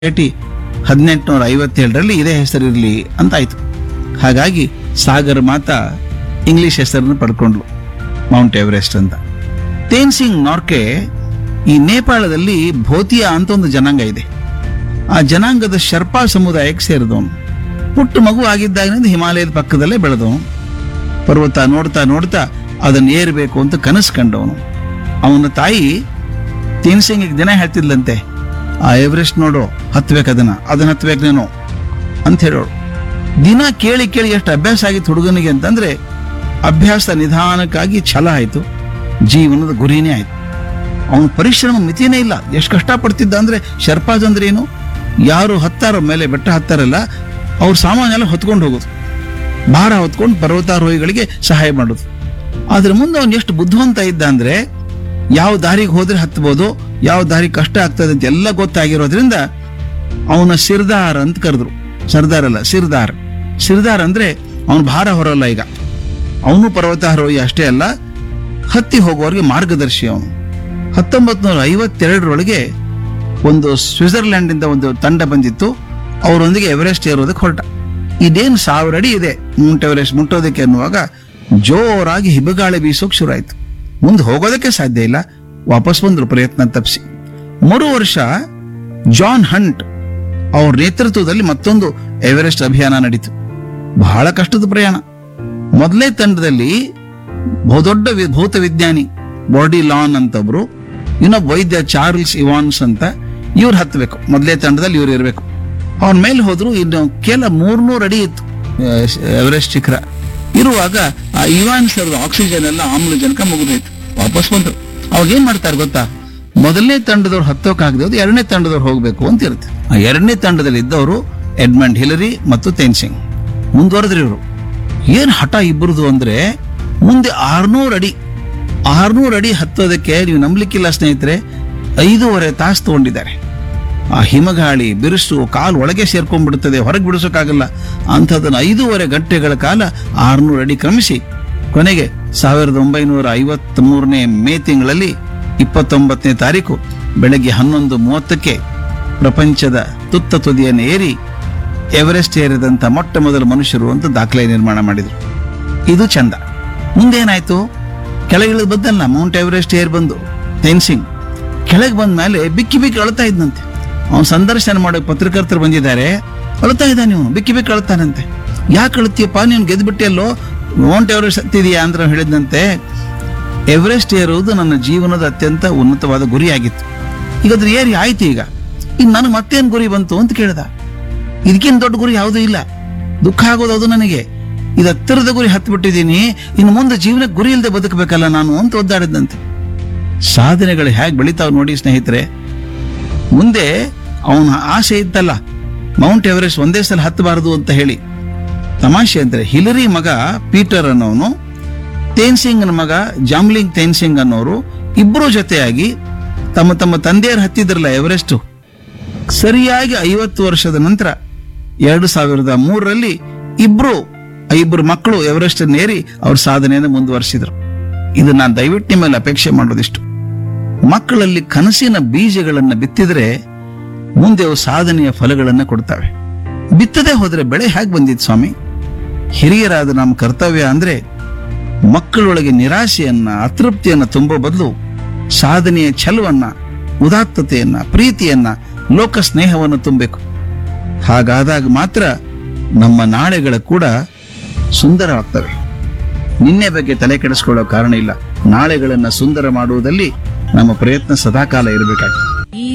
society ಹದಿನೆಂಟುನೂರ ಐವತ್ತೇಳರಲ್ಲಿ ಇದೇ ಹೆಸರಿರಲಿ ಅಂತ ಆಯ್ತು ಹಾಗಾಗಿ ಸಾಗರ್ ಮಾತಾ ಇಂಗ್ಲಿಷ್ ಹೆಸರನ್ನು ಪಡ್ಕೊಂಡ್ಲು ಮೌಂಟ್ ಎವರೆಸ್ಟ್ ಅಂತ ತೇನ್ಸಿಂಗ್ ನಾರ್ಕೆ ಈ ನೇಪಾಳದಲ್ಲಿ ಭೋತಿಯಾ ಅಂತ ಒಂದು ಜನಾಂಗ ಇದೆ ಆ ಜನಾಂಗದ ಶರ್ಪಾ ಸಮುದಾಯಕ್ಕೆ ಸೇರಿದವನು ಪುಟ್ಟ ಮಗು ಆಗಿದ್ದಾಗಿನಿಂದ ಹಿಮಾಲಯದ ಪಕ್ಕದಲ್ಲೇ ಬೆಳೆದವನು ಪರ್ವತ ನೋಡ್ತಾ ನೋಡ್ತಾ ಅದನ್ನು ಏರಬೇಕು ಅಂತ ಕನಸು ಕಂಡವನು ಅವನ ತಾಯಿ ತೇನ್ಸಿಂಗಿಗೆ ದಿನ ಹೇಳ್ತಿದ್ಲಂತೆ ಆ ಎವರೆಸ್ಟ್ ನೋಡು ಹತ್ಬೇಕು ಅದನ್ನ ಅದನ್ನ ಹತ್ಬೇಕು ನೀನು ಅಂತ ಹೇಳೋಳು ದಿನ ಕೇಳಿ ಕೇಳಿ ಎಷ್ಟು ಅಭ್ಯಾಸ ಆಗಿತ್ತು ಹುಡುಗನಿಗೆ ಅಂತಂದ್ರೆ ಅಭ್ಯಾಸ ನಿಧಾನಕ್ಕಾಗಿ ಛಲ ಆಯ್ತು ಜೀವನದ ಗುರಿನೇ ಆಯ್ತು ಅವನ ಪರಿಶ್ರಮ ಮಿತಿನೇ ಇಲ್ಲ ಎಷ್ಟು ಕಷ್ಟಪಡ್ತಿದ್ದ ಅಂದ್ರೆ ಶರ್ಪಾಜ್ ಅಂದ್ರೆ ಏನು ಯಾರು ಹತ್ತಾರೋ ಮೇಲೆ ಬೆಟ್ಟ ಹತ್ತಾರಲ್ಲ ಅವ್ರ ಸಾಮಾನ್ಯ ಎಲ್ಲ ಹೊತ್ಕೊಂಡು ಹೋಗೋದು ಭಾರ ಹೊತ್ಕೊಂಡು ಪರ್ವತಾರೋಹಿಗಳಿಗೆ ಸಹಾಯ ಮಾಡೋದು ಆದ್ರೆ ಮುಂದೆ ಅವನು ಎಷ್ಟು ಬುದ್ಧಿವಂತ ಇದ್ದ ಅಂದ್ರೆ ಯಾವ ದಾರಿಗೆ ಹೋದ್ರೆ ಹತ್ಬೋದು ಯಾವ ದಾರಿ ಕಷ್ಟ ಆಗ್ತದೆ ಅಂತ ಎಲ್ಲ ಗೊತ್ತಾಗಿರೋದ್ರಿಂದ ಅವನ ಸಿರ್ದಾರ್ ಅಂತ ಕರೆದ್ರು ಸರ್ದಾರ್ ಅಲ್ಲ ಸಿರ್ದಾರ್ ಸಿರ್ದಾರ್ ಅಂದ್ರೆ ಅವನು ಭಾರ ಹೊರಲ್ಲ ಈಗ ಅವನು ಪರ್ವತಾರೋಹಿ ಅಷ್ಟೇ ಅಲ್ಲ ಹತ್ತಿ ಹೋಗುವವರಿಗೆ ಮಾರ್ಗದರ್ಶಿ ಅವನು ಹತ್ತೊಂಬತ್ತು ನೂರ ಐವತ್ತೆರಡರೊಳಗೆ ಒಂದು ಸ್ವಿಟ್ಜರ್ಲ್ಯಾಂಡ್ ಇಂದ ಒಂದು ತಂಡ ಬಂದಿತ್ತು ಅವರೊಂದಿಗೆ ಎವರೆಸ್ಟ್ ಏರೋದಕ್ಕೆ ಹೊರಟ ಇದೇನು ಸಾವಿರ ಅಡಿ ಇದೆ ಮೌಂಟ್ ಎವರೆಸ್ಟ್ ಮುಟ್ಟೋದಕ್ಕೆ ಅನ್ನುವಾಗ ಜೋರಾಗಿ ಹಿಮಗಾಳಿ ಬೀಸೋಕ್ ಶುರು ಆಯ್ತು ಮುಂದೆ ಹೋಗೋದಕ್ಕೆ ಸಾಧ್ಯ ಇಲ್ಲ ವಾಪಸ್ ಬಂದ್ರು ಪ್ರಯತ್ನ ತಪ್ಪಿಸಿ ಮರು ವರ್ಷ ಜಾನ್ ಹಂಟ್ ಅವ್ರ ನೇತೃತ್ವದಲ್ಲಿ ಮತ್ತೊಂದು ಎವರೆಸ್ಟ್ ಅಭಿಯಾನ ನಡೀತು ಬಹಳ ಕಷ್ಟದ ಪ್ರಯಾಣ ಮೊದಲನೇ ತಂಡದಲ್ಲಿ ಬಹುದೊಡ್ಡ ವಿ- ಭೌತ ವಿಜ್ಞಾನಿ ಬಾಡಿ ಲಾನ್ ಅಂತ ಒಬ್ರು ಇನ್ನೊಬ್ಬ ವೈದ್ಯ ಚಾರ್ಲ್ಸ್ ಇವಾನ್ಸ್ ಅಂತ ಇವ್ರು ಹತ್ತಬೇಕು ಮೊದಲನೇ ತಂಡದಲ್ಲಿ ಇವ್ರು ಇರಬೇಕು ಅವನ ಮೇಲೆ ಹೋದ್ರು ಇನ್ನು ಕೆಲ ಮೂರ್ನೂರು ಅಡಿ ಇತ್ತು ಆ, ಎವರೆಸ್ಟ್ ಶಿಖರ ಇರುವಾಗ ಆ ಇವಾನ್ಸ್ ಅವ್ರದ್ದು ಆಕ್ಸಿಜನ್ ಎಲ್ಲ ಆಮ್ಲಜನಕ ಮುಗಿದೋಯ್ತು ವಾಪಸ್ ಬಂದ್ರು ಅವಾಗ ಏನ್ ಮಾಡ್ತಾರೆ ಗೊತ್ತಾ ಮೊದಲನೇ ತಂಡದವ್ರು ಹತ್ತೋಕಾಗದೆ ಎರಡನೇ ತಂಡದವ್ರು ಹೋಗ್ಬೇಕು ಅಂತ ಇರುತ್ತೆ ಆ ಎರಡನೇ ತಂಡದಲ್ಲಿ ಇದ್ದವರು ಎಡ್ಮಂಡ್ ಹಿಲರಿ ಮತ್ತು ತೇನ್ಸಿಂಗ್ ಮುಂದುವರೆದ್ರು ಇವರು ಏನ್ ಹಠ ಇಬ್ಬರದು ಅಂದ್ರೆ ಮುಂದೆ ಆರ್ನೂರು ಅಡಿ ಆರ್ನೂರು ಅಡಿ ಹತ್ತೋದಕ್ಕೆ ನೀವು ನಂಬಲಿಕ್ಕಿಲ್ಲ ಸ್ನೇಹಿತರೆ ಐದೂವರೆ ತಾಸು ತಗೊಂಡಿದ್ದಾರೆ ಆ ಹಿಮಗಾಳಿ ಬಿರುಸು ಕಾಲು ಒಳಗೆ ಸೇರ್ಕೊಂಡ್ಬಿಡುತ್ತದೆ ಹೊರಗೆ ಬಿಡಿಸೋಕ್ಕಾಗಲ್ಲ ಅಂಥದ್ದನ್ನು ಐದೂವರೆ ಗಂಟೆಗಳ ಕಾಲ ಆರ್ನೂರು ಅಡಿ ಕ್ರಮಿಸಿ ಕೊನೆಗೆ ಸಾವಿರದ ಒಂಬೈನೂರ ಐವತ್ತ್ ಮೂರನೇ ಮೇ ತಿಂಗಳಲ್ಲಿ ಇಪ್ಪತ್ತೊಂಬತ್ತನೇ ತಾರೀಕು ಬೆಳಗ್ಗೆ ಹನ್ನೊಂದು ಮೂವತ್ತಕ್ಕೆ ಪ್ರಪಂಚದ ತುತ್ತ ತುದಿಯನ್ನು ಏರಿ ಎವರೆಸ್ಟ್ ಏರಿದಂಥ ಮೊಟ್ಟ ಮೊದಲ ಮನುಷ್ಯರು ಅಂತ ದಾಖಲೆ ನಿರ್ಮಾಣ ಮಾಡಿದರು ಇದು ಚಂದ ಮುಂದೇನಾಯ್ತು ಕೆಳಗಿಳಿದು ಬಂದಲ್ಲ ಮೌಂಟ್ ಎವರೆಸ್ಟ್ ಏರ್ ಬಂದು ತೇನ್ಸಿಂಗ್ ಕೆಳಗೆ ಬಂದ ಮೇಲೆ ಬಿಕ್ಕಿ ಬಿಕ್ಕಿ ಅಳ್ತಾ ಇದ್ನಂತೆ ಅವನು ಸಂದರ್ಶನ ಮಾಡೋ ಪತ್ರಕರ್ತರು ಬಂದಿದ್ದಾರೆ ಅಳ್ತಾ ಇದ್ದಾನೆ ಇವನು ಬಿಕ್ಕಿ ಬಿಕ್ಕಿ ಅಳ್ತಾನಂತೆ ಯಾಕೆ ಅಳ್ತೀಯಪ್ಪ ನೀನು ಗೆದ್ದುಬಿಟ್ಟಿಯಲ್ಲೋ ಮೌಂಟ್ ಎವರೆಸ್ಟ್ ಹತ್ತಿದೆಯಾ ಅಂತ ಹೇಳಿದಂತೆ ಎವರೆಸ್ಟ್ ಏರುವುದು ನನ್ನ ಜೀವನದ ಅತ್ಯಂತ ಉನ್ನತವಾದ ಗುರಿಯಾಗಿತ್ತು ಈಗ ಅದ್ರ ಏರಿ ಆಯ್ತು ಈಗ ಇನ್ನು ನನಗೆ ಮತ್ತೇನು ಗುರಿ ಬಂತು ಅಂತ ಕೇಳ್ದ ಇದಕ್ಕಿಂತ ದೊಡ್ಡ ಗುರಿ ಯಾವುದೂ ಇಲ್ಲ ದುಃಖ ಆಗೋದು ಅದು ನನಗೆ ಇದು ಹತ್ತಿರದ ಗುರಿ ಹತ್ಬಿಟ್ಟಿದ್ದೀನಿ ಇನ್ನು ಮುಂದೆ ಜೀವನಕ್ಕೆ ಗುರಿ ಇಲ್ಲದೆ ಬದುಕಬೇಕಲ್ಲ ನಾನು ಅಂತ ಒದ್ದಾಡಿದಂತೆ ಸಾಧನೆಗಳು ಹೇಗೆ ಬೆಳಿತಾವ್ ನೋಡಿ ಸ್ನೇಹಿತರೆ ಮುಂದೆ ಅವನ ಆಸೆ ಇತ್ತಲ್ಲ ಮೌಂಟ್ ಎವರೆಸ್ಟ್ ಒಂದೇ ಸಲ ಹತ್ತಬಾರದು ಅಂತ ಹೇಳಿ ತಮಾಷೆ ಅಂದ್ರೆ ಹಿಲರಿ ಮಗ ಪೀಟರ್ ಅನ್ನೋನು ತೇನ್ಸಿಂಗ್ನ ಮಗ ಜಾಮ್ಲಿಂಗ್ ತೇನ್ಸಿಂಗ್ ಅನ್ನೋರು ಇಬ್ಬರು ಜೊತೆಯಾಗಿ ತಮ್ಮ ತಮ್ಮ ತಂದೆಯರು ಹತ್ತಿದ್ರಲ್ಲ ಎವರೆಸ್ಟ್ ಸರಿಯಾಗಿ ಐವತ್ತು ವರ್ಷದ ನಂತರ ಎರಡು ಸಾವಿರದ ಮೂರರಲ್ಲಿ ಇಬ್ರು ಆ ಇಬ್ರು ಮಕ್ಕಳು ಎವರೆಸ್ಟ್ ಏರಿ ಅವ್ರ ಸಾಧನೆಯನ್ನು ಮುಂದುವರಿಸಿದ್ರು ಇದು ನಾನು ದಯವಿಟ್ಟು ನಿಮ್ಮ ಮೇಲೆ ಅಪೇಕ್ಷೆ ಮಾಡೋದಿಷ್ಟು ಮಕ್ಕಳಲ್ಲಿ ಕನಸಿನ ಬೀಜಗಳನ್ನು ಬಿತ್ತಿದ್ರೆ ಮುಂದೆ ಅವು ಸಾಧನೆಯ ಫಲಗಳನ್ನು ಕೊಡ್ತವೆ ಬಿತ್ತದೇ ಹೋದ್ರೆ ಬೆಳೆ ಹೇಗೆ ಬಂದಿತ್ತು ಸ್ವಾಮಿ ಹಿರಿಯರಾದ ನಮ್ಮ ಕರ್ತವ್ಯ ಅಂದ್ರೆ ಮಕ್ಕಳೊಳಗೆ ನಿರಾಶೆಯನ್ನ ಅತೃಪ್ತಿಯನ್ನ ತುಂಬೋ ಬದಲು ಸಾಧನೆಯ ಛಲವನ್ನ ಉದಾತ್ತತೆಯನ್ನ ಪ್ರೀತಿಯನ್ನ ಲೋಕ ಸ್ನೇಹವನ್ನು ತುಂಬಬೇಕು ಹಾಗಾದಾಗ ಮಾತ್ರ ನಮ್ಮ ನಾಳೆಗಳ ಕೂಡ ಸುಂದರವಾಗ್ತವೆ ನಿನ್ನೆ ಬಗ್ಗೆ ತಲೆ ಕೆಡಿಸ್ಕೊಳ್ಳೋ ಕಾರಣ ಇಲ್ಲ ನಾಳೆಗಳನ್ನ ಸುಂದರ ಮಾಡುವುದಲ್ಲಿ ನಮ್ಮ ಪ್ರಯತ್ನ ಸದಾಕಾಲ ಇರಬೇಕಾಗ್ತದೆ